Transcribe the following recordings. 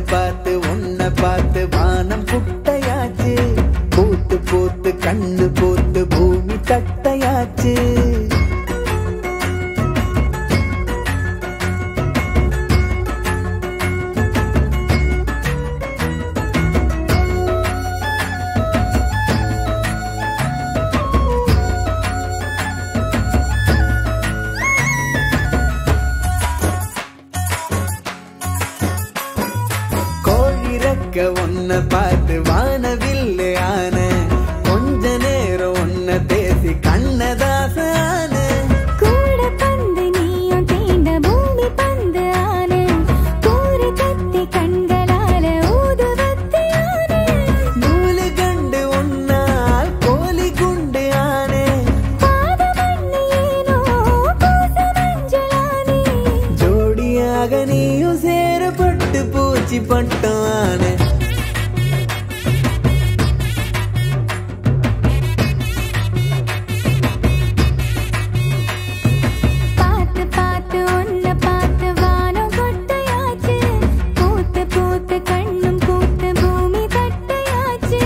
பார்த்து உன்னை பார்த்து வானம் குட்டையாச்சு பூத்து பூத்து கண்ணு பூத்து பூமி தட்டையாச்சு கோழி ரெக்க உன்னை பார்த்து வானவில்லை ஆன கொஞ்ச நேரம் உன்னை பேசி கண்ணதாச ஆன கூட பந்து நீயும் தீண்ட பூமி பந்து ஆன கூறு கத்தி கண்களால ஊதுவத்தி ஆன நூலு கண்டு உன்னால் கோழி குண்டு ஆனே பாதமண்ணு ஏனோ பூச மஞ்சளானே ஜோடியாக நீயும் சேரப்பட்டு பூச்சி பட்டான பார்த்து பார்த்து உன்னை பார்த்து வானம் கொட்டையாச்சு பூத்து பூத்து கண்ணும் பூத்து பூமி தட்டையாச்சு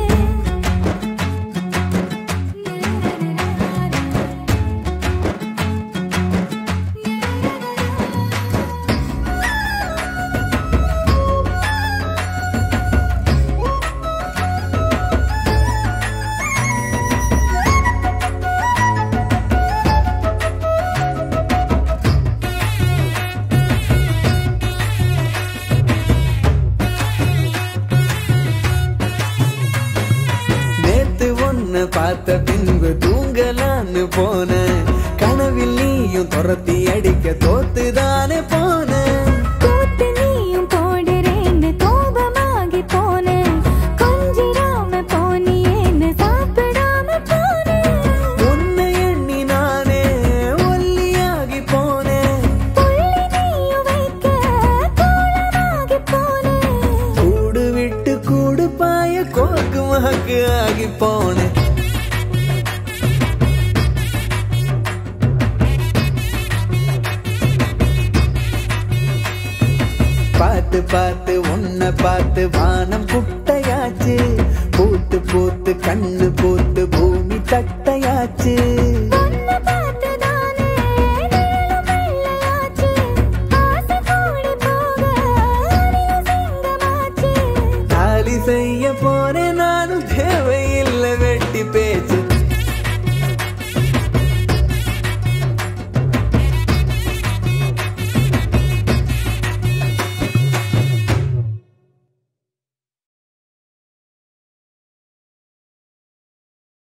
நேத்து ஒன்னு பார்த்த பின்பு தூங்கலான்னு போன கனவில் நீயும் துரத்தி அடிக்க தோத்துதானே போன கூத்து நீயும் போடுறேன்னு கோபமாகி போனேன் கொஞ்சிடாம போனியேன்னு சாப்பிடாம போனேன் உன்னை எண்ணி நானே ஒல்லியாகி போனேன் புள்ளி நீயும் வைக்க கோலமாகி போனேன் கூடு விட்டு கூடு பாய கோக்கு மாக்கு ஆகி போனேன் பார்த்து பார்த்து உன்னை பார்த்து வானம் குட்டையாச்சு பூத்து பூத்து கண்ணு பூத்து பூமி தட்டையாச்சு